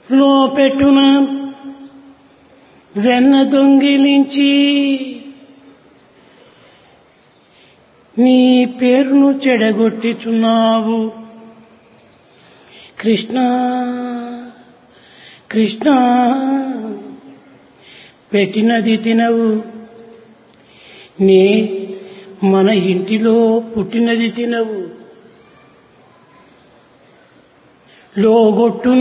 లో పెట్టున వెన్న దొంగిలించి నీ పేరును చెడగొట్టిచున్నావు కృష్ణ కృష్ణ పెట్టినది తినవు నే మన ఇంటిలో పుట్టినది తినవు లోగొట్టున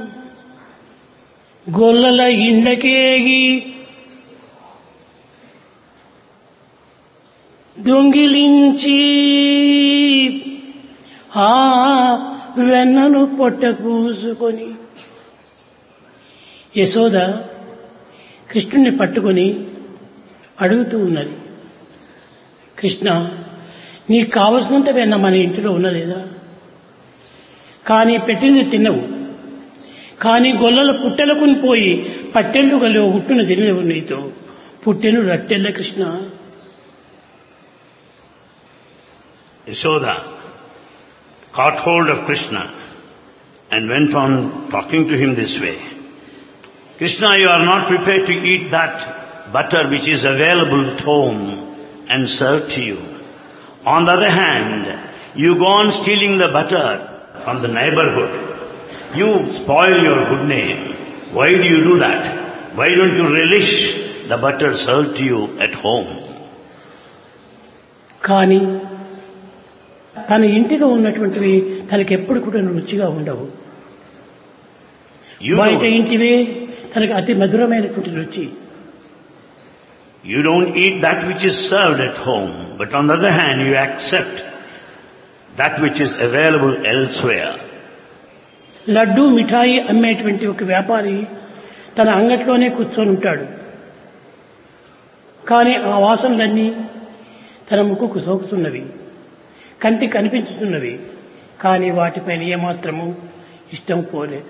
గొల్లల ఇండ్లకేగి దొంగిలించి ఆ వెన్నను పొట్ట కూసుకొని యశోద కృష్ణుణ్ణి పట్టుకొని అడుగుతూ ఉన్నది కృష్ణ నీకు కావలసినంత వెన్న మన ఇంటిలో ఉన్నలేదా కానీ పెట్టింది తిన్నవు కానీ గొల్లల పుట్టెలకు పోయి పట్టెళ్ళు గలి హుట్టును తినవు నీతో పుట్టెను రట్టెళ్ళ Krishna Yashoda caught hold of Krishna and went on talking to him this way. Krishna, you are not prepared to eat that butter which is available at home and served to you. On the other hand, you go on stealing the butter from the neighborhood. You spoil your good name. Why do you do that? Why don't you relish the butter served to you at home? కానీ తన ఇంటిలో ఉన్నటువంటివి తనకి ఎప్పుడు కూడా రుచిగా ఉండవు You బయట don't, ఇంటివే తనకి అతి మధురమైనటువంటి రుచి you don't eat that which is served at home, but on the other hand, you accept that which is available elsewhere. Laddu మిఠాయి అమ్మేటువంటి ఒక వ్యాపారి తన అంగట్లోనే కూర్చొని ఉంటాడు కానీ ఆ వాసనలన్నీ తన ముక్కుకు సోకుతున్నవి కంటికి కనిపించుతున్నవి కానీ వాటిపైన ఏమాత్రము ఇష్టం పోలేదు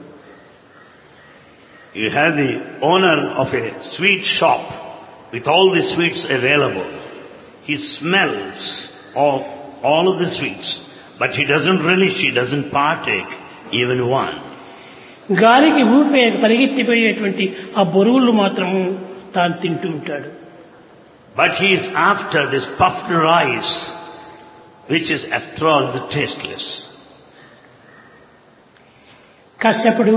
You have the owner of a sweet shop with all the sweets available. He smells all, all of the sweets, but he doesn't relish, he doesn't partake even one. గాలికి ఊపే పరిగెత్తిపోయేటువంటి ఆ బొరుగులు మాత్రము తాను తింటూ ఉంటాడు But he is after this puffed rice, which is after all the tasteless. కశ్యపుడు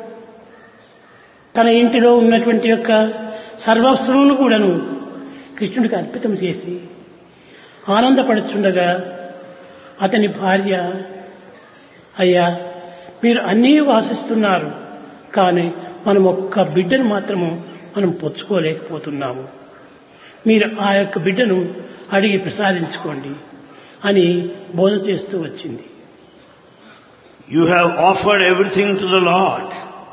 తన ఇంటిలో ఉన్నటువంటి యొక్క సర్వస్వమును కూడాను కృష్ణుడికి అర్పితం చేసి ఆనందపడుచుండగా అతని భార్య అయ్యా మీరు అన్నీ వాసిస్తున్నారు కానీ మనం ఒక్క బిడ్డను మాత్రము మనం పొచ్చుకోలేకపోతున్నాము మీరు ఆ యొక్క బిడ్డను అడిగి ప్రసాదించుకోండి అని బోధ చేస్తూ వచ్చింది You have offered everything to the Lord,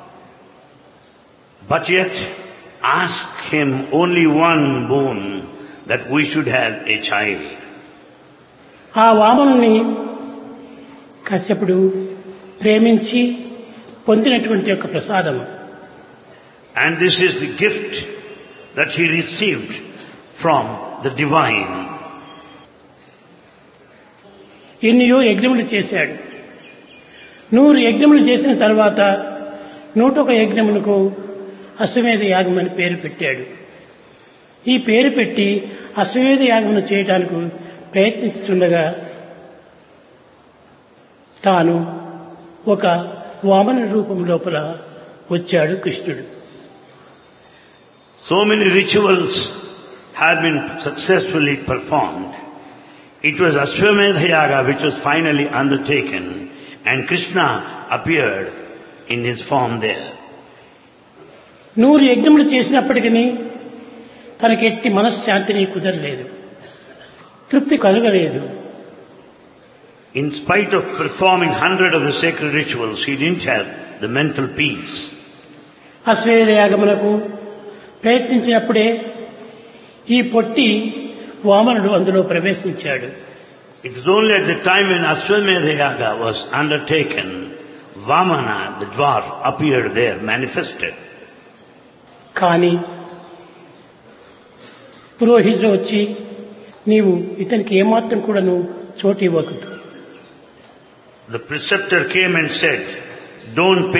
but yet ask Him only one boon, that we should have a child. ఆ వామనుని కశ్యపుడు ప్రేమించి పొందినటువంటి యొక్క ప్రసాదము And this is the gift that he received from the divine. ఎన్నయో యజ్ఞములు చేశాడు నూరు యజ్ఞములు చేసిన తర్వాత నూటొక యజ్ఞమునకు అశ్వమేధ యాగం అని పేరు పెట్టాడు ఈ పేరు పెట్టి అశ్వమేధ యాగమును చేయటానికి ప్రయత్నిస్తుండగా తాను ఒక వామన రూపం లోపల వచ్చాడు కృష్ణుడు So many rituals have been successfully performed. It was Ashwamedha Yaga which was finally undertaken and Krishna appeared in his form there. నూరు యజ్ఞములు చేసినప్పటికీ తనకి ఎట్టి మనశ్శాంతిని కుదరలేదు తృప్తి కలగలేదు In spite of performing hundred of the sacred rituals, he didn't have the mental peace. అశ్వేధ యాగమునకు ప్రయత్నించినప్పుడే ఈ పొట్టి వామనుడు అందులో ప్రవేశించాడు It was only at the time when Ashwamedha Yaga was undertaken, Vamana, the dwarf, appeared there, manifested. కానీ పురోహితుడు వచ్చి నీవు ఇతనికి ఏమాత్రం కూడా నువ్వు చోటు ఇవ్వకూడదు The preceptor came and said, don't pay